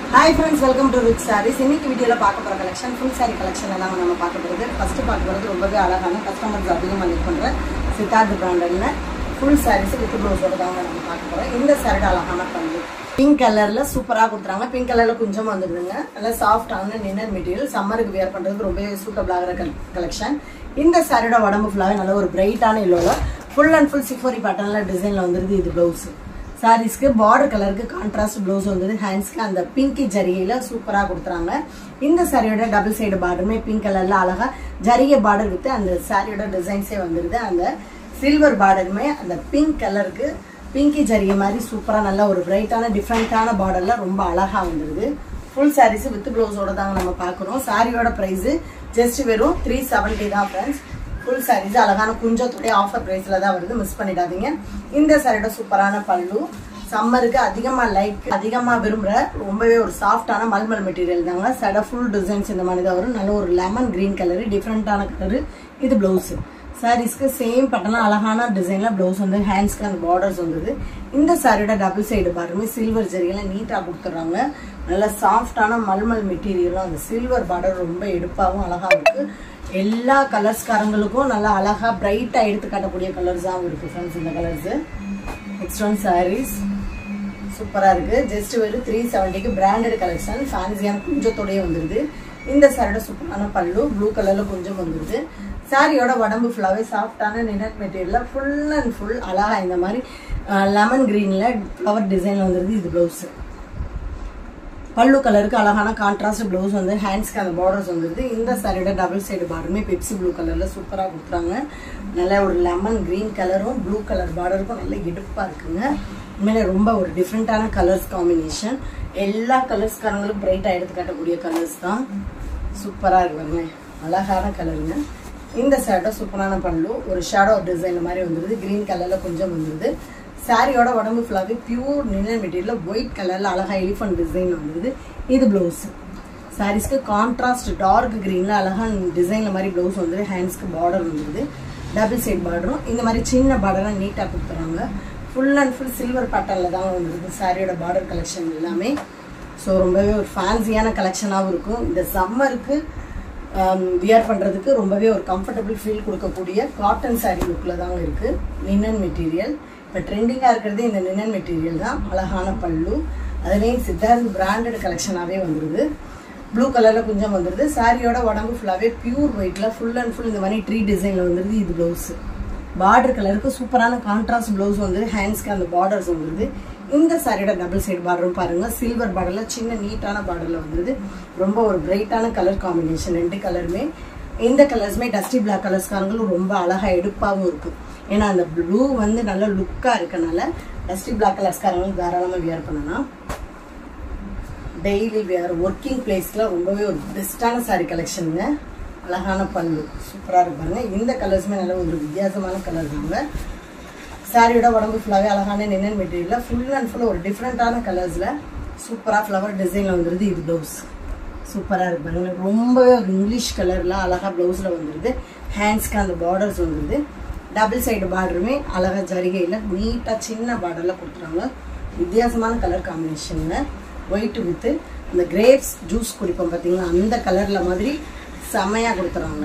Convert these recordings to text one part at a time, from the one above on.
hi friends welcome to rich saris இன்னைக்கு வீடியோவில் பார்க்க போகிற கலெக்ஷன் ஃபுல் சாரி கலெக்ஷன் எல்லாம் நம்ம பார்க்க போகிறது ஃபஸ்ட்டு பார்க்க போகிறது ரொம்பவே அழகான கஸ்டமர்ஸ் அதிகமாக யூஸ் பண்ணுற சித்தார்த் பிராண்டில் ஃபுல் சாரீஸ் வித் ப்ளவுஸோட தாங்க நம்ம பார்க்க போகிறோம் இந்த சாரியோட அழகான பல்லு பிங்க் கலரில் சூப்பராக கொடுத்துறாங்க பிங்க் கலரில் கொஞ்சம் வந்துடுதுங்க நல்லா சாஃப்டான நின்னர் மெட்டீரியல் சம்மருக்கு வியர் பண்ணுறதுக்கு ரொம்பவே சூட்டபிள் ஆகிற கல் கலெக்ஷன் இந்த சாரியோட உடம்பு ஃபுல்லாகவே நல்ல ஒரு பிரைட்டான இல்லோவில் ஃபுல் அண்ட் ஃபுல் சிஃபோரி பேட்டர்னில் டிசைனில் வந்துருது இது ப்ளவுஸு சாரீஸ்க்கு பார்டர் கலருக்கு கான்ட்ராஸ்ட் ப்ளவுஸ் வந்தது ஹேண்ட்ஸ்க்கு அந்த பிங்கி ஜரிகையில சூப்பரா கொடுத்துறாங்க இந்த சாரியோட டபுள் சைடு பார்டருமே பிங்க் கலர்ல அழகா ஜரிகை பார்டர் வித்து அந்த சாரியோட டிசைன்ஸே வந்துருது அந்த சில்வர் பார்டருமே அந்த பிங்க் கலருக்கு பிங்கி ஜரிகை மாதிரி சூப்பரா நல்ல ஒரு பிரைட்டான டிஃப்ரெண்டான பார்டர்ல ரொம்ப அழகா வந்துருது ஃபுல் சாரீஸ் வித் ப்ளவுஸோட தாங்க நம்ம பார்க்குறோம் சாரியோட ப்ரைஸ் ஜஸ்ட் வெறும் த்ரீ செவன்ட்டி தான் ஃப்ரெண்ட்ஸ் ஃபுல் சாரீஸ் அழகான குஞ்சத்துடைய ஆஃபர் ப்ரைஸ்ல தான் வருது மிஸ் பண்ணிடாதீங்க இந்த சாரியோட சூப்பரான பல்லு சம்மருக்கு அதிகமா லைக் அதிகமா விரும்புற ரொம்பவே ஒரு சாஃப்டான மல்மல் மெட்டீரியல் தாங்க சட ஃபுல் டிசைன்ஸ் இந்த மாதிரி தான் வரும் நல்ல ஒரு லெமன் கிரீன் கலரு டிஃப்ரெண்டான கலரு இது பிளவுஸ் சாரீஸ்க்கு சேம் பட்டனா அழகான டிசைன்ல பிளவுஸ் வந்து ஹேண்ட்ஸ்க்கு அந்த பார்டர்ஸ் வந்தது இந்த சாரியோட டபுள் சைடு பாருமே சில்வர் ஜரியில நீட்டா கொடுத்துட்றாங்க நல்ல சாஃப்டான மல்மல் மெட்டீரியலும் அந்த சில்வர் பார்டர் ரொம்ப எடுப்பாகவும் அழகா இருக்கு எல்லா கலர்ஸ்காரங்களுக்கும் நல்லா அழகா பிரைட்டா எடுத்து காட்டக்கூடிய கலர்ஸாகவும் இருக்கு ஃப்ரெண்ட்ஸ் இந்த கலர்ஸ் நெக்ஸ்ட் ஒன் சாரீஸ் சூப்பரா இருக்கு ஜஸ்ட் ஒரு த்ரீ செவன்ட்டிக்கு பிராண்டட் கலெக்ஷன் ஃபேன்சியான குஞ்சத்தோடய வந்துருது இந்த சாரியோட சூப்பரான பல்லு ப்ளூ கலர்ல கொஞ்சம் வந்துருது சாரியோட உடம்பு ஃபுல்லாவே சாஃப்டான நினட் மெட்டீரியல்ல ஃபுல் அண்ட் ஃபுல் அழகா இந்த மாதிரி லெமன் கிரீன்ல ஃப்ளவர் டிசைன்ல வந்துருது இது பிளவுஸ் பல்லு கலருக்கு அழகான கான்ட்ராஸ்ட் ப்ளவுஸ் வந்து ஹேண்ட்ஸ்க்கு அந்த பார்டர்ஸ் வந்துருது இந்த சாரியோட டபுள் சைடு பார்டருமே பெப்சி ப்ளூ கலர்ல சூப்பராக கொடுத்துறாங்க நல்ல ஒரு லெமன் கிரீன் கலரும் ப்ளூ கலர் பார்டருக்கும் நல்ல எடுப்பாக இருக்குங்க உண்மையிலே ரொம்ப ஒரு டிஃப்ரெண்ட்டான கலர்ஸ் காம்பினேஷன் எல்லா கலர்ஸ்காரங்களும் பிரைட்டாக எடுத்து காட்டக்கூடிய கலர்ஸ் தான் சூப்பராக இருக்கு பாருங்க அழகான கலருங்க இந்த ஷர்ட்டை சூப்பரான பல்லு ஒரு ஷேடோ டிசைன் மாதிரி வந்துருது கிரீன் கலரில் கொஞ்சம் வந்துருது சாரியோட உடம்பு ஃபுல்லாகவே பியூர் நிழல் மெட்டீரியல் ஒயிட் கலரில் அழகா எலிஃபண்ட் டிசைன் வந்துருது இது ப்ளவுஸ் சாரீஸ்க்கு கான்ட்ராஸ்ட் டார்க் க்ரீனில் அழகா டிசைனில் மாதிரி ப்ளவுஸ் வந்துருது ஹேண்ட்ஸ்க்கு பார்டர் வந்துருது டபுள் சைட் பார்டரும் இந்த மாதிரி சின்ன பார்டராக நீட்டாக கொடுத்துறாங்க ஃபுல் அண்ட் ஃபுல் சில்வர் பேட்டர்னில் தான் வந்துருது சாரியோட பார்டர் கலெக்ஷன் எல்லாமே ஸோ ரொம்பவே ஒரு ஃபேன்சியான கலெக்ஷனாகவும் இருக்கும் இந்த சம்மருக்கு வியர் பண்ணுறதுக்கு ரொம்பவே ஒரு கம்ஃபர்டபுள் ஃபீல் கொடுக்கக்கூடிய காட்டன் சாரீ லுக்கில் தாங்க இருக்குது லினன் மெட்டீரியல் இப்போ ட்ரெண்டிங்காக இருக்கிறது இந்த லினன் மெட்டீரியல் தான் அழகான பல்லு அதுலேயும் சித்தார்த் பிராண்டட் கலெக்ஷனாகவே வந்துடுது ப்ளூ கலரில் கொஞ்சம் வந்துடுது சாரியோட உடம்பு ஃபுல்லாகவே பியூர் ஒயிட்டில் ஃபுல் அண்ட் ஃபுல் இந்த மாதிரி ட்ரீ டிசைனில் வந்துடுது இது ப்ளவுஸு பார்டர் கலருக்கு சூப்பரான கான்ட்ராஸ்ட் ப்ளவுஸ் வந்து ஹேண்ட்ஸ்க்கு அந்த பார்டர்ஸ் வந்துடுது இந்த சாரியோட டபுள் சைடு பார்டரும் பாருங்க சில்வர் பார்டரில் சின்ன நீட்டான பார்டரில் வந்துடுது ரொம்ப ஒரு பிரைட்டான கலர் காம்பினேஷன் ரெண்டு கலருமே இந்த கலர்ஸுமே டஸ்டி பிளாக் கலர்ஸ்காரங்களும் ரொம்ப அழகாக எடுப்பாகவும் இருக்கும் ஏன்னா அந்த ப்ளூ வந்து நல்ல லுக்காக இருக்கனால டஸ்டி பிளாக் கலர்ஸ்காரங்களும் தாராளமாக வியர் பண்ணலாம் டெய்லி வியர் ஒர்க்கிங் பிளேஸ்க்குலாம் ரொம்பவே ஒரு பெஸ்ட்டான சாரி கலெக்ஷனுங்க அழகான பல்லு சூப்பராக இருப்பாங்க இந்த கலர்ஸுமே நல்ல ஒரு வித்தியாசமான கலர் தாங்க சாரியோட உடம்பு ஃபுல்லாகவே அழகான நின்னன் மெட்டீரியலில் ஃபுல் அண்ட் ஃபுல் ஒரு டிஃப்ரெண்ட்டான கலர்ஸில் சூப்பராக ஃப்ளவர் டிசைனில் வந்துடுது இது ப்ளவுஸ் சூப்பராக இருப்பாங்க ரொம்பவே ஒரு இங்கிலீஷ் கலரில் அழகாக ப்ளவுஸில் வந்துடுது ஹேண்ட்ஸ்க்கு அந்த பார்டர்ஸ் வந்துடுது டபுள் சைடு பார்டருமே அழகாக ஜரிகையில் நீட்டாக சின்ன பார்டரில் கொடுத்துருவாங்க வித்தியாசமான கலர் காம்பினேஷனுங்க ஒயிட் வித்து அந்த கிரேப்ஸ் ஜூஸ் குடிப்போம் பார்த்தீங்களா அந்த கலரில் மாதிரி செம்மையாக கொடுத்துறாங்க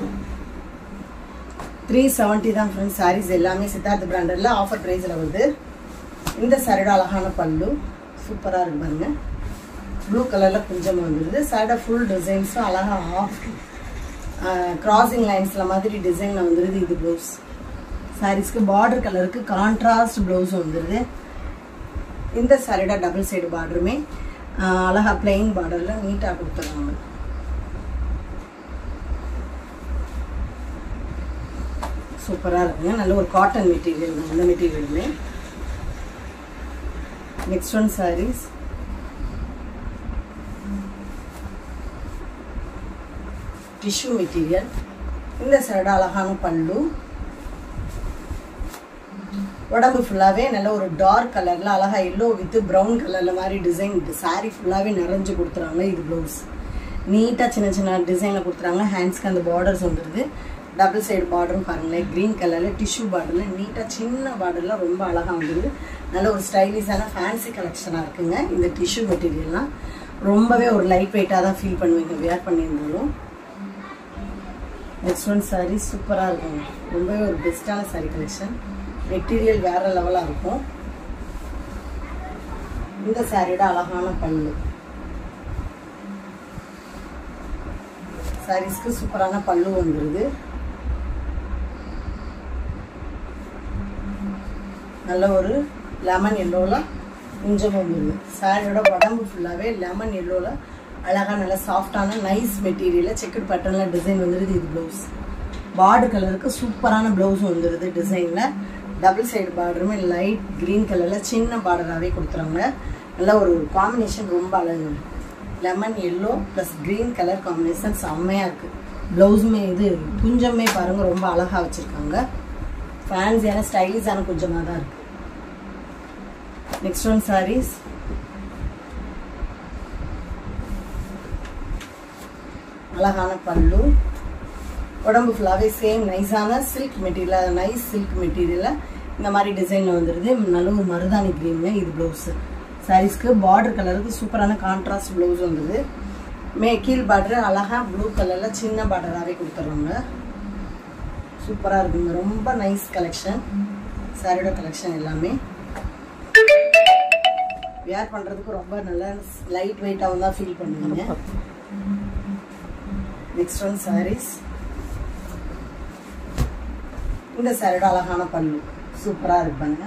த்ரீ செவன்ட்டி தான் ஃப்ரெண்ட்ஸ் சாரீஸ் எல்லாமே சித்தார்த் பிராண்டடில் ஆஃபர் ப்ரைஸில் வருது இந்த சாரியோட அழகான பல்லு சூப்பராக இருக்கு பாருங்க ப்ளூ கலரில் கொஞ்சம் வந்துடுது சாரியோட ஃபுல் டிசைன்ஸும் அழகாக ஆஃப் கிராசிங் லைன்ஸில் மாதிரி டிசைனில் வந்துடுது இது ப்ளவுஸ் சாரீஸ்க்கு பார்டர் கலருக்கு கான்ட்ராஸ்ட் ப்ளவுஸ் வந்துடுது இந்த சாரியோட டபுள் சைடு பார்டருமே அழகா பிளெயின் பார்டரில் நீட்டாக கொடுத்துருவாங்க சூப்பராக இருக்குங்க நல்ல ஒரு காட்டன் மெட்டீரியல் இந்த மெட்டீரியலுமே next one saris tissue material இந்த சைடு அழகான பல்லு உடம்பு ஃபுல்லாகவே நல்ல ஒரு டார்க் கலரில் அழகாக எல்லோ வித்து ப்ரௌன் கலரில் மாதிரி டிசைன் சாரீ ஃபுல்லாகவே நிறைஞ்சு கொடுத்துறாங்க இது ப்ளவுஸ் நீட்டாக சின்ன சின்ன டிசைனில் கொடுத்துறாங்க ஹேண்ட்ஸ்க்கு அந்த பார்டர்ஸ் வந்துடுது டபுள் சைடு பார்டரும் பாருங்களேன் க்ரீன் கலரில் டிஷ்யூ பார்டரில் நீட்டாக சின்ன பார்டரில் ரொம்ப அழகாக வந்துடுது நல்ல ஒரு ஸ்டைலிஷான ஃபேன்சி கலெக்ஷனாக இருக்குங்க இந்த டிஷ்யூ மெட்டீரியல்லாம் ரொம்பவே ஒரு லைட் வெயிட்டாக தான் ஃபீல் பண்ணுவீங்க வியர் பண்ணியிருந்தாலும் நெக்ஸ்ட் ஒன் சாரீ சூப்பராக இருக்கும் ரொம்பவே ஒரு பெஸ்ட்டான சாரீ கலெக்ஷன் மெட்டீரியல் வேற லெவலாக இருக்கும் இந்த சாரியோட அழகான பல்லு சாரீஸ்க்கு சூப்பரான பல்லு வந்துருது நல்ல ஒரு லெமன் எல்லோவில் கொஞ்சம் வந்துருது சாரியோட உடம்பு ஃபுல்லாகவே லெமன் எல்லோவில் அழகாக நல்ல சாஃப்டான நைஸ் மெட்டீரியலில் செக்குட் பேட்டர்னில் டிசைன் வந்துடுது இது ப்ளவுஸ் பார்டர் கலருக்கு சூப்பரான ப்ளவுஸ் வந்துடுது டிசைனில் டபுள் சைடு பார்டருமே லைட் க்ரீன் கலரில் சின்ன பார்டராகவே கொடுத்துறாங்க நல்ல ஒரு காம்பினேஷன் ரொம்ப அழகு lemon yellow plus green colour combination செம்மையாக இருக்குது ப்ளவுஸுமே இது குஞ்சமே பாருங்கள் ரொம்ப அழகாக வச்சுருக்காங்க ஃபேன்சியான ஸ்டைலிஷான குஞ்சமாக தான் இருக்குது நெக்ஸ்ட் ஒன் சாரீஸ் அழகான பல்லு உடம்பு ஃபுல்லாகவே சேம் நைஸான சில்க் மெட்டீரியல் நைஸ் சில்க் மெட்டீரியலில் இந்த மாதிரி டிசைனில் வந்துடுது நல்ல ஒரு மருதாணி க்ரீனுங்க இது ப்ளவுஸு சாரீஸ்க்கு பார்டர் கலருக்கு சூப்பரான கான்ட்ராஸ்ட் ப்ளவுஸ் வந்துடுது மே கீழ் பார்டர் அழகாக ப்ளூ கலரில் சின்ன பார்டராகவே கொடுத்துட்றாங்க சூப்பராக இருக்குங்க ரொம்ப நைஸ் கலெக்ஷன் சாரியோட கலெக்ஷன் எல்லாமே வேர் பண்ணுறதுக்கு ரொம்ப நல்ல லைட் வெயிட்டாகவும் தான் ஃபீல் பண்ணுவீங்க நெக்ஸ்ட் ஒன் சாரீஸ் இந்த சாரியோட அழகான பல்லு சூப்பராக இருப்பாங்க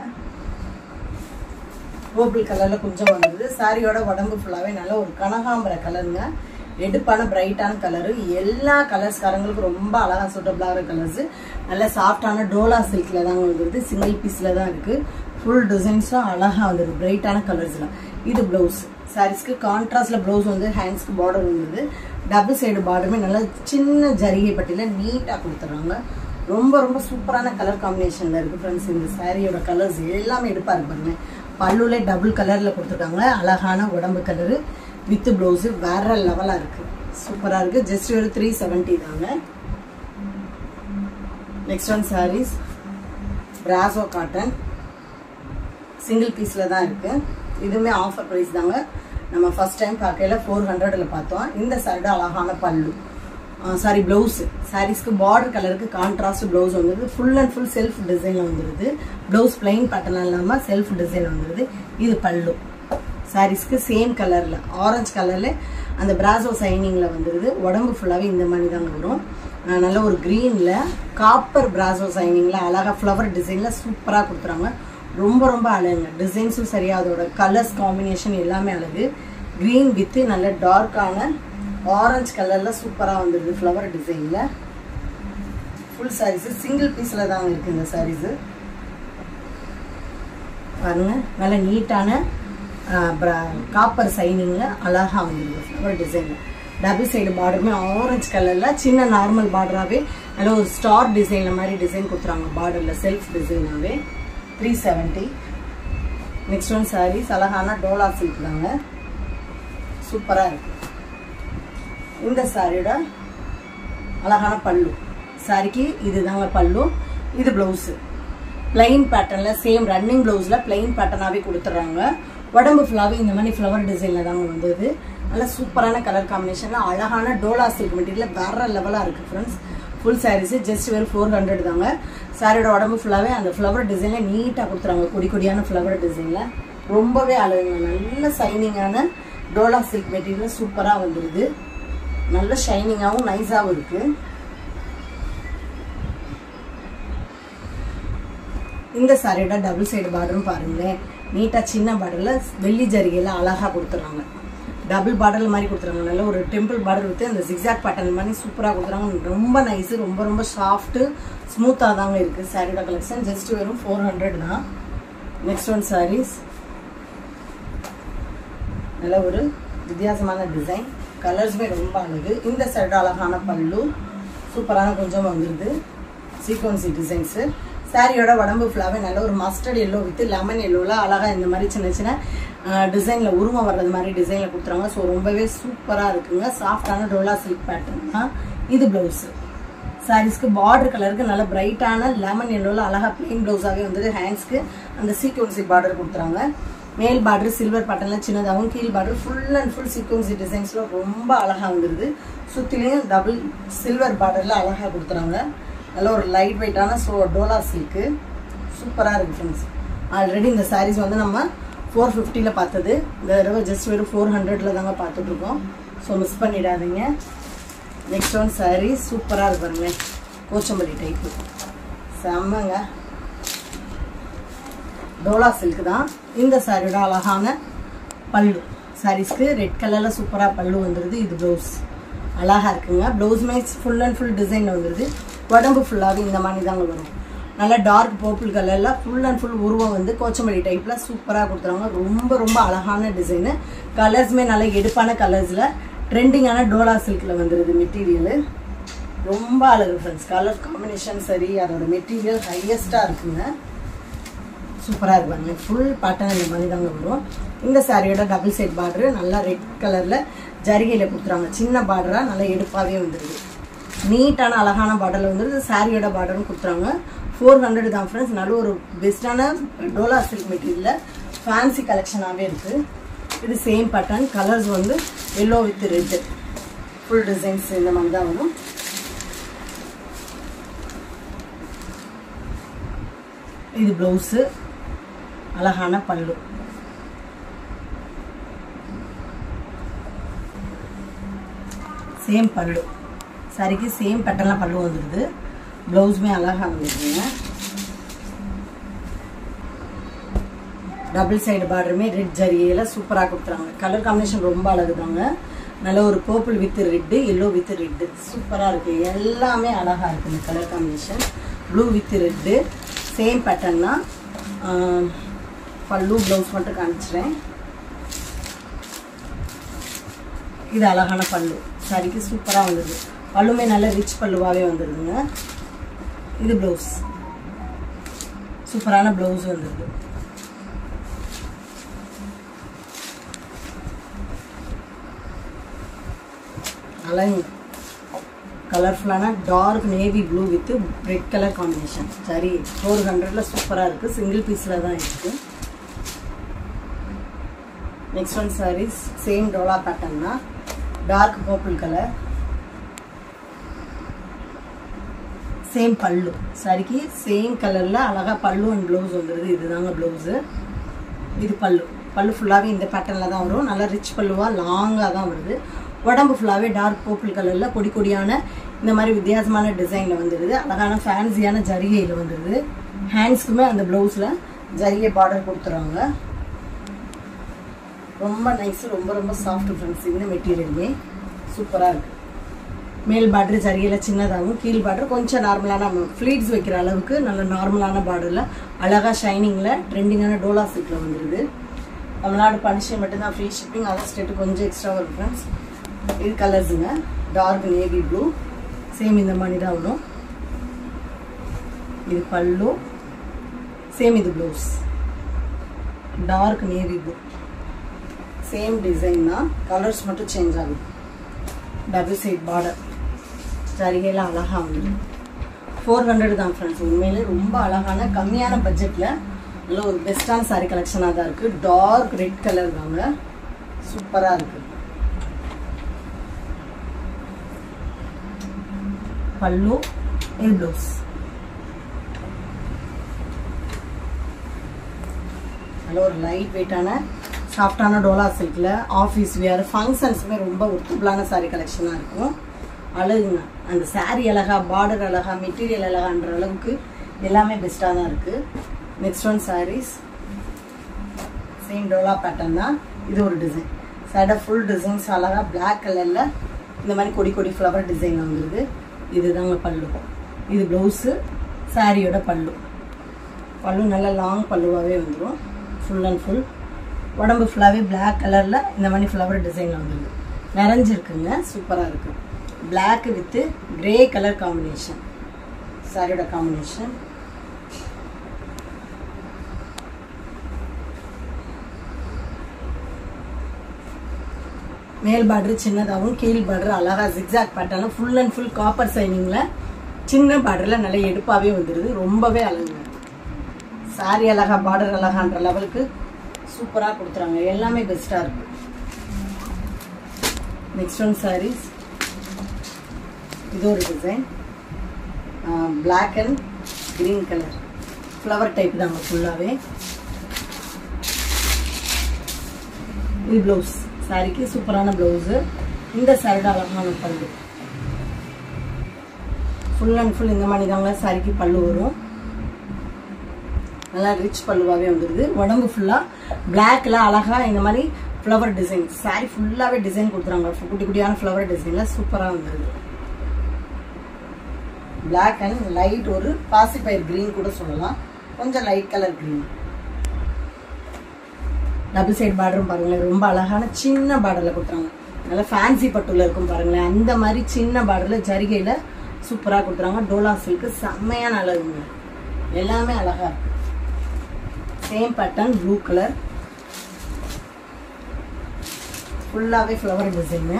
பர்பிள் கலரில் கொஞ்சம் வந்தது சாரியோட உடம்பு ஃபுல்லாகவே நல்ல ஒரு கனகாம்பர கலருங்க எடுப்பான பிரைட்டான கலரு எல்லா கலர்ஸ்காரங்களுக்கும் ரொம்ப அழகாக சூட்டபிளாகிற கலர்ஸ் நல்ல சாஃப்டான டோலா சில்கில் தாங்க வந்துருது சிங்கிள் பீஸில் தான் இருக்குது ஃபுல் டிசைன்ஸும் அழகாக வந்துருது பிரைட்டான கலர்ஸில் இது ப்ளவுஸ் சாரீஸ்க்கு கான்ட்ராஸ்டில் ப்ளவுஸ் வந்து ஹேண்ட்ஸ்க்கு பார்டர் வந்துருது டபுள் சைடு பார்டருமே நல்லா சின்ன ஜரிகை பட்டியில் நீட்டாக கொடுத்துட்றாங்க ரொம்ப ரொம்ப சூப்பரான கலர் காம்பினேஷனில் இருக்குது ஃப்ரெண்ட்ஸ் இந்த சாரியோட கலர்ஸ் எல்லாமே எடுப்பாக இருப்பாருங்க பல்லுல டபுள் கலரில் கொடுத்துருக்காங்க அழகான உடம்பு கலரு வித் ப்ளவுஸு வேற லெவலாக இருக்குது சூப்பராக இருக்குது ஜஸ்ட் ஒரு த்ரீ செவன்ட்டி தாங்க நெக்ஸ்ட் ஒன் சாரீஸ் பிராசோ காட்டன் சிங்கிள் பீஸில் தான் இருக்குது இதுவுமே ஆஃபர் ப்ரைஸ் தாங்க நம்ம ஃபர்ஸ்ட் டைம் பார்க்கையில ஃபோர் ஹண்ட்ரடில் பார்த்தோம் இந்த சாரியோட அழகான பல்லு சாரி ப்ளவுஸு சாரீஸ்க்கு பார்டர் கலருக்கு கான்ட்ராஸ்ட் ப்ளவுஸ் வந்துருது ஃபுல் அண்ட் ஃபுல் செல்ஃப் டிசைனில் வந்துருது ப்ளவுஸ் பிளைன் பேட்டர்ன் இல்லாமல் செல்ஃப் டிசைன் வந்துருது இது பல்லு சாரீஸ்க்கு சேம் கலரில் ஆரஞ்சு கலரில் அந்த பிராசோ சைனிங்கில் வந்துருது உடம்பு ஃபுல்லாகவே இந்த மாதிரி தாங்க வரும் நல்ல ஒரு க்ரீனில் காப்பர் பிராசோ சைனிங்கில் அழகாக ஃப்ளவர் டிசைனில் சூப்பராக கொடுத்துறாங்க ரொம்ப ரொம்ப அழகுங்க டிசைன்ஸும் சரியா அதோட கலர்ஸ் காம்பினேஷன் எல்லாமே அழகு க்ரீன் வித்து நல்ல டார்க்கான ஆரஞ்சு கலரில் சூப்பராக வந்துடுது ஃப்ளவர் டிசைனில் ஃபுல் சாரீஸு சிங்கிள் பீஸில் தாங்க இருக்குது இந்த சாரீஸு பாருங்க நல்ல நீட்டான காப்பர் சைனிங்கில் அழகாக வந்துடுது ஃப்ளவர் டிசைனில் டபுள் சைடு பார்டருமே ஆரஞ்சு கலரில் சின்ன நார்மல் பார்டராகவே நல்ல ஒரு ஸ்டார் டிசைனில் மாதிரி டிசைன் கொடுத்துறாங்க பார்டரில் செல்ஃப் டிசைனாகவே three seventy next one saris அழகான டோலா சில்க் தாங்க சூப்பராக இருக்கு இந்த சாரியோட அழகான பல்லு சாரிக்கு இது தாங்க பல்லு இது ப்ளவுஸு பிளைன் பேட்டர்னில் சேம் ரன்னிங் ப்ளவுஸில் பிளைன் பேட்டர்னாகவே கொடுத்துட்றாங்க உடம்பு ஃபுல்லாகவே இந்த மாதிரி ஃப்ளவர் டிசைனில் தாங்க வந்தது நல்ல சூப்பரான கலர் காம்பினேஷனில் அழகான டோலா சில்க் மெட்டீரியல் வேற லெவலாக இருக்குது ஃப்ரெண்ட்ஸ் ஃபுல் சாரீஸு ஜஸ்ட் வெறும் ஃபோர் ஹண்ட்ரட் தாங்க சாரியோட உடம்பு ஃபுல்லாகவே அந்த ஃப்ளவர் டிசைனில் நீட்டாக கொடுத்துறாங்க கொடி கொடியான ஃப்ளவர் டிசைனில் ரொம்பவே அழகுங்க நல்ல சைனிங்கான டோலா சில்க் மெட்டீரியல் சூப்பராக வந்துடுது நல்ல ஷைனிங்காகவும் நைஸாகவும் இருக்குது இந்த சாரியோட டபுள் சைடு பார்டரும் பாருங்களேன் நீட்டாக சின்ன பார்டரில் வெள்ளி ஜரிகையில் அழகாக கொடுத்துறாங்க டபுள் பார்டர் மாதிரி கொடுத்துறாங்க நல்ல ஒரு டெம்பிள் பார்டர் வித்து அந்த ஜிக்ஸாக் பேட்டர்ன் மாதிரி சூப்பராக கொடுத்துறாங்க ரொம்ப நைஸு ரொம்ப ரொம்ப சாஃப்ட்டு ஸ்மூத்தாக தாங்க இருக்குது சாரியோட கலெக்ஷன் ஜஸ்ட் வெறும் ஃபோர் ஹண்ட்ரட் தான் நெக்ஸ்ட் ஒன் சாரீஸ் நல்ல ஒரு வித்தியாசமான டிசைன் கலர்ஸுமே ரொம்ப அழகு இந்த சைடு அழகான பல்லு சூப்பரான கொஞ்சம் வந்துடுது சீக்வன்சி டிசைன்ஸு சாரியோட உடம்பு ஃபுல்லாகவே நல்ல ஒரு மஸ்டர்ட் எல்லோ வித் லெமன் எல்லோவில் அழகாக இந்த மாதிரி சின்ன சின்ன டிசைனில் உருவம் வர்றது மாதிரி டிசைனில் கொடுத்துறாங்க ஸோ ரொம்பவே சூப்பராக இருக்குங்க சாஃப்டான டோலா சில்க் பேட்டர்ன் தான் இது ப்ளவுஸு சாரீஸ்க்கு பார்டர் கலருக்கு நல்ல பிரைட்டான லெமன் எல்லோவில் அழகாக பிளெயின் ப்ளவுஸாகவே வந்துட்டு ஹேண்ட்ஸ்க்கு அந்த சீக்வன்சி பார்டர் கொடுத்துறாங்க மேல் பார்டர் சில்வர் பட்டனில் சின்னதாகவும் கீழ் பார்டர் ஃபுல் அண்ட் ஃபுல் சீக்வன்சி டிசைன்ஸில் ரொம்ப அழகாக வந்துருது சுற்றிலையும் டபுள் சில்வர் பார்டரில் அழகாக கொடுத்துறாங்க நல்ல ஒரு லைட் வெயிட்டான ஸோ டோலா சில்க்கு சூப்பராக இருக்குது ஃப்ரெண்ட்ஸ் ஆல்ரெடி இந்த சாரீஸ் வந்து நம்ம ஃபோர் ஃபிஃப்டியில் பார்த்தது இந்த தடவை ஜஸ்ட் வெறும் ஃபோர் ஹண்ட்ரடில் தாங்க பார்த்துட்ருக்கோம் ஸோ மிஸ் பண்ணிடாதீங்க நெக்ஸ்ட் ஒன் சாரீ சூப்பராக இருக்கு பாருங்களேன் கோச்சம்பள்ளி டைப்பு செம்மங்க டோலா சில்க் தான் இந்த சாரியோட அழகான பல்லு சாரீஸ்க்கு ரெட் கலரில் சூப்பராக பல்லு வந்துடுது இது ப்ளவுஸ் அழகாக இருக்குங்க ப்ளவுஸுமே ஃபுல் அண்ட் ஃபுல் டிசைனில் வந்துடுது உடம்பு ஃபுல்லாகவே இந்த மாதிரி தாங்க வரும் நல்லா டார்க் பர்பிள் கலரில் ஃபுல் அண்ட் ஃபுல் உருவம் வந்து கோச்சம்பள்ளி டைப்பில் சூப்பராக கொடுத்துருவாங்க ரொம்ப ரொம்ப அழகான டிசைனு கலர்ஸுமே நல்லா எடுப்பான கலர்ஸில் ட்ரெண்டிங்கான டோலா சில்கில் வந்துடுது மெட்டீரியலு ரொம்ப அழகு ஃப்ரெண்ட்ஸ் கலர் காம்பினேஷன் சரி அதோட மெட்டீரியல் ஹையஸ்ட்டாக இருக்குங்க சூப்பராக இருப்பாங்க ஃபுல் பேட்டர்ன் இந்த மாதிரி தாங்க வரும் இந்த சாரியோட டபுள் சைட் பார்டரு நல்லா ரெட் கலரில் ஜரிகையில் கொடுத்துறாங்க சின்ன பார்டராக நல்லா எடுப்பாகவே வந்துடுது நீட்டான அழகான பார்டரில் வந்துடுது சாரியோட பார்டரும் கொடுத்துறாங்க ஃபோர் ஹண்ட்ரட் தான் ஃப்ரெண்ட்ஸ் நல்ல ஒரு பெஸ்ட்டான டோலா சில்க் மெட்டீரியலில் ஃபேன்சி கலெக்ஷனாகவே இருக்குது இது சேம் பேட்டர்ன் கலர்ஸ் வந்து yellow with red full designs இந்த மாதிரி தான் வரும் இது ப்ளவுஸு அழகான பல்லு சேம் பல்லு சரிக்கு சேம் பேட்டர்னில் பல்லு வந்துடுது ப்ளவுஸுமே அழகாக வந்துருக்குங்க டபுள் சைடு பார்டருமே ரெட் ஜரிகையில் சூப்பராக கொடுத்துறாங்க கலர் காம்பினேஷன் ரொம்ப அழகுதாங்க நல்ல ஒரு purple with red yellow with red சூப்பராக இருக்குது எல்லாமே அழகாக இருக்குது இந்த colour combination blue with red same pattern தான் பல்லு ப்ளவுஸ் மட்டும் காமிச்சிறேன் இது அழகான பல்லு சாரிக்கு சூப்பராக வந்துடுது பல்லுமே நல்ல ரிச் பல்லுவாகவே வந்துடுதுங்க இது ப்ளவுஸ் சூப்பரான ப்ளவுஸ் வந்துடுது அழகு கலர்ஃபுல்லான dark navy blue with red colour combination சரி ஃபோர் ஹண்ட்ரடில் சூப்பராக இருக்குது சிங்கிள் பீஸில் தான் இருக்குது next one saris same dola pattern தான் dark purple colour same pallu சாரிக்கு சேம் கலரில் அழகாக பல்லு அண்ட் ப்ளவுஸ் வந்துடுது இதுதாங்க ப்ளவுஸு இது பல்லு பல்லு ஃபுல்லாகவே இந்த பேட்டர்னில் தான் வரும் நல்லா ரிச் பல்லுவாக லாங்காக தான் வருது உடம்பு ஃபுல்லாகவே டார்க் பர்பிள் கலரில் கொடி கொடியான இந்த மாதிரி வித்தியாசமான டிசைனில் வந்துடுது அழகான ஃபேன்சியான ஜரிகையில் வந்துடுது ஹேண்ட்ஸ்க்குமே அந்த ப்ளவுஸில் ஜரிகை பார்டர் கொடுத்துருவாங்க ரொம்ப நைஸ் ரொம்ப ரொம்ப சாஃப்ட் ஃப்ரெண்ட்ஸ் இந்த மெட்டீரியலுமே சூப்பராக இருக்குது மேல் பார்டர் ஜரிகையில் சின்னதாகவும் கீழ் பார்டர் கொஞ்சம் நார்மலான ஃப்ளீட்ஸ் வைக்கிற அளவுக்கு நல்ல நார்மலான பார்டரில் அழகாக ஷைனிங்கில் ட்ரெண்டிங்கான டோலா சில்கில் வந்துடுது தமிழ்நாடு பனிஷன் மட்டும்தான் ஃப்ரீ ஷிப்பிங் அதர் ஸ்டேட்டு கொஞ்சம் எக்ஸ்ட்ரா வரும் ஃப்ரெண்ட்ஸ் இது கலர்ஸுங்க டார்க் நேவி ப்ளூ சேம் இந்த மாதிரி தான் வரும் இது பல்லு சேம் இது blouse dark navy blue same design தான் கலர்ஸ் மட்டும் சேஞ்ச் ஆகும் டபுள் சைட் பார்டர் சரிகையில் அழகாக வந்துடும் ஃபோர் ஹண்ட்ரட் தான் ஃப்ரெண்ட்ஸ் உண்மையிலே ரொம்ப அழகான கம்மியான பட்ஜெட்டில் நல்ல ஒரு பெஸ்ட்டான சாரி கலெக்ஷனாக தான் இருக்குது டார்க் ரெட் கலர் தாங்க சூப்பராக இருக்குது பல்லு இது ப்ளவுஸ் நல்ல ஒரு லைட் வெயிட்டான சாஃப்டான டோலா சில்கில் ஆஃபீஸ் வேர் ஃபங்க்ஷன்ஸுமே ரொம்ப ஒர்த்தபுளான சாரீ கலெக்ஷனாக இருக்கும் அழகுங்க அந்த சாரீ அழகா பார்டர் அழகா மெட்டீரியல் அழகான்ற அளவுக்கு எல்லாமே பெஸ்ட்டாக தான் இருக்குது next one saris same dola pattern தான் இது ஒரு டிசைன் சைடாக ஃபுல் டிசைன்ஸ் அழகாக பிளாக் கலரில் இந்த மாதிரி கொடி கொடி ஃப்ளவர் டிசைன் வந்துருது இதுதாங்க பல்லு இது ப்ளவுஸு சாரியோட பல்லு பல்லு நல்லா லாங் பல்லுவாகவே வந்துடும் ஃபுல் அண்ட் ஃபுல் உடம்பு ஃபுல்லாகவே பிளாக் கலரில் இந்த மாதிரி ஃப்ளவர் டிசைன் வந்துடுது நிறைஞ்சிருக்குங்க சூப்பராக இருக்குது black with grey colour combination சாரியோட காம்பினேஷன் மேல் பார்டர் சின்னதாகவும் கீழ் பார்டர் அழகா ஜிக்ஸாக் பேட்டர்ல ஃபுல் அண்ட் ஃபுல் காப்பர் சைனிங்கில் சின்ன பார்டரில் நல்ல எடுப்பாகவே வந்துடுது ரொம்பவே அழகுங்க சாரி அழகா பார்டர் அழகான்ற லெவலுக்கு சூப்பராக கொடுத்துறாங்க எல்லாமே பெஸ்ட்டாக இருக்கு நெக்ஸ்ட் ஒன் சாரீஸ் இது ஒரு design black and green colour flower type தாங்க ஃபுல்லாகவே இது ப்ளவுஸ் சாரிக்கு சூப்பரான ப்ளவுஸு இந்த சாரியோட அழகான பல்லு ஃபுல் அண்ட் ஃபுல் இந்த மாதிரி தாங்க சாரிக்கு பல்லு வரும் நல்லா ரிச் பல்லுவாகவே வந்துடுது உடம்பு ஃபுல்லாக பிளாக்ல அழகாக இந்த மாதிரி ஃப்ளவர் டிசைன் சாரி ஃபுல்லாகவே டிசைன் கொடுத்துறாங்க குட்டி குட்டியான ஃப்ளவர் டிசைனில் சூப்பராக வந்துடுது பிளாக் அண்ட் லைட் ஒரு பாசிப்பயிர் கிரீன் கூட சொல்லலாம் கொஞ்சம் light colour green double side பார்டரும் பாருங்களேன் ரொம்ப அழகான சின்ன பார்டரில் கொடுத்துறாங்க நல்லா ஃபேன்சி பட்டுல இருக்கும் பாருங்களேன் அந்த மாதிரி சின்ன பார்டரில் ஜரிகையில் சூப்பராக கொடுத்துறாங்க டோலா சில்க்கு செம்மையான அழகுங்க எல்லாமே அழகா இருக்கு சேம் பேட்டர்ன் ப்ளூ கலர் ஃபுல்லாகவே ஃப்ளவர் டிசைனு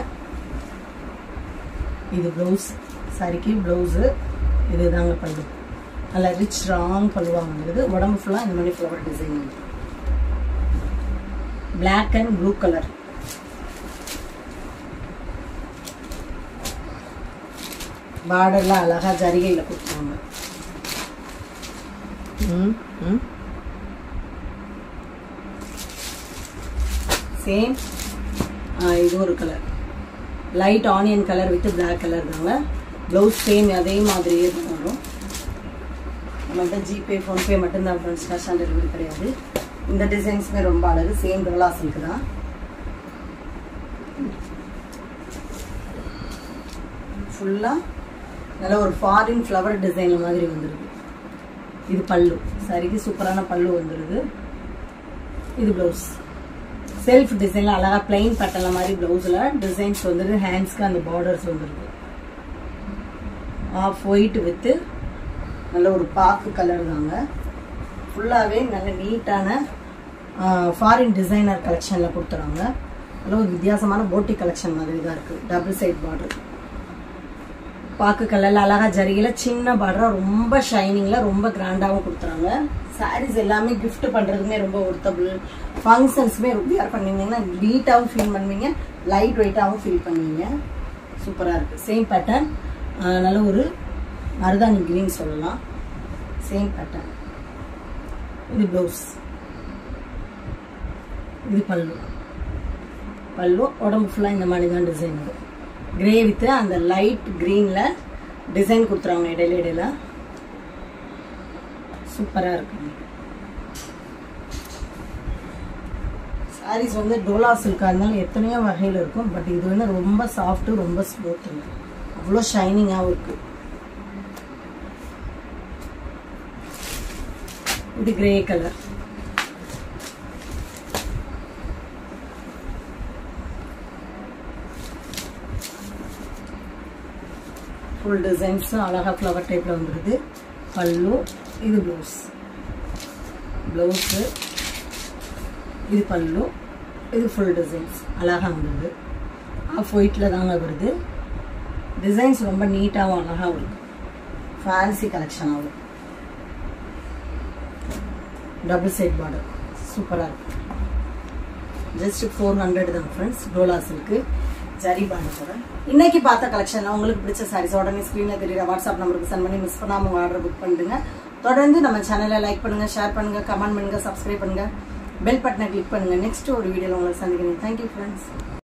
இது ப்ளவுஸ் சாரிக்கு ப்ளவுஸு இது தாங்க பல்லு நல்லா ரிச் ராங் பல்லுவாக வந்துடுது உடம்பு ஃபுல்லாக இந்த மாதிரி ஃப்ளவர் டிசைன் வந்து பிளாக் அண்ட் ப்ளூ கலர் பார்டர்ல அழகா ஜரிகையில் கொடுத்தாங்க சேம் இது ஒரு colour light onion colour with black colour தாங்க ப்ளவுஸ் சேம் அதே மாதிரியே தான் வரும் நம்மள்ட்ட ஜிபே ஃபோன்பே மட்டும்தான் ஃப்ரெண்ட்ஸ் கேஷ் ஆன் டெலிவரி கிடையாது இந்த டிசைன்ஸுமே ரொம்ப அழகு சேம் டோலா சில்க் தான் ஃபுல்லாக நல்ல ஒரு ஃபாரின் ஃப்ளவர் டிசைன் மாதிரி வந்துடுது இது பல்லு சரிக்கு சூப்பரான பல்லு வந்துடுது இது ப்ளவுஸ் செல்ஃப் டிசைனில் அழகாக பிளைன் பேட்டர்ல மாதிரி ப்ளவுஸில் டிசைன்ஸ் வந்துடுது ஹேண்ட்ஸ்க்கு அந்த பார்டர்ஸ் வந்துடுது ஆஃப் ஒயிட் வித்து நல்ல ஒரு பாக்கு கலர் தாங்க ஃபுல்லாகவே நல்ல நீட்டான ஃபாரின் டிசைனர் கலெக்ஷனில் கொடுத்துறாங்க நல்ல ஒரு வித்தியாசமான போட்டி கலெக்ஷன் மாதிரி தான் இருக்குது டபுள் சைட் பார்டர் பாக்கு கலரில் அழகா ஜரிகையில் சின்ன பார்டராக ரொம்ப ஷைனிங்கில் ரொம்ப கிராண்டாகவும் கொடுத்துறாங்க சாரீஸ் எல்லாமே gift பண்ணுறதுமே ரொம்ப ஒர்த்தபிள் ஃபங்க்ஷன்ஸுமே வியர் பண்ணிங்கன்னா நீட்டாகவும் ஃபீல் பண்ணுவீங்க லைட் வெயிட்டாகவும் ஃபீல் பண்ணுவீங்க சூப்பராக இருக்குது சேம் பேட்டர்ன் நல்ல ஒரு மருதாணி கிரீன் சொல்லலாம் சேம் பேட்டர்ன் இது ப்ளவுஸ் இது பல்லு பல்லு உடம்பு ஃபுல்லாக இந்த மாதிரி தான் டிசைன் வரும் கிரே வித்து அந்த லைட் க்ரீனில் டிசைன் கொடுத்துருவாங்க இடையில இடையில சூப்பராக இருக்குங்க சாரீஸ் வந்து டோலா சில்காக இருந்தாலும் எத்தனையோ வகையில் இருக்கும் பட் இது வந்து ரொம்ப சாஃப்ட்டு ரொம்ப ஸ்மூத்துங்க அவ்வளோ ஷைனிங்காகவும் இருக்கு இது கிரே கலர் ஃபுல் டிசைன்ஸும் அழகாக ஃப்ளவர் டைப்பில் வந்துடுது பல்லு இது ப்ளவுஸ் ப்ளவுஸு இது பல்லு இது ஃபுல் டிசைன்ஸ் அழகாக வந்துடுது ஆஃப் ஒயிட்டில் தாங்க வருது டிசைன்ஸ் ரொம்ப நீட்டாகவும் அழகாகவும் இருக்கு ஃபேன்சி கலெக்ஷன் ஆகும் டபுள் சைட் பார்டர் சூப்பராக இருக்கு ஜஸ்ட் ஃபோர் ஹண்ட்ரட் தான் friends dola silk zari border இன்னைக்கு பார்த்த கலெக்ஷன்ல உங்களுக்கு பிடிச்ச சாரீஸ் உடனே ஸ்க்ரீனில் தெரியுற வாட்ஸ்அப் நம்பருக்கு சென்ட் பண்ணி மிஸ் பண்ணாம உங்க ஆர்டர் புக் பண்ணிடுங்க தொடர்ந்து நம்ம சேனலை லைக் பண்ணுங்க ஷேர் பண்ணுங்க கமெண்ட் பண்ணுங்க சப்ஸ்கிரைப் பண்ணுங்க பெல் பட்டனை கிளிக் பண்ணுங்க நெக்ஸ்ட் ஒரு வீடியோவில் உங்களை சந்திக்கிறேன் தேங்க்யூ ஃப்ரெண்ட்ஸ்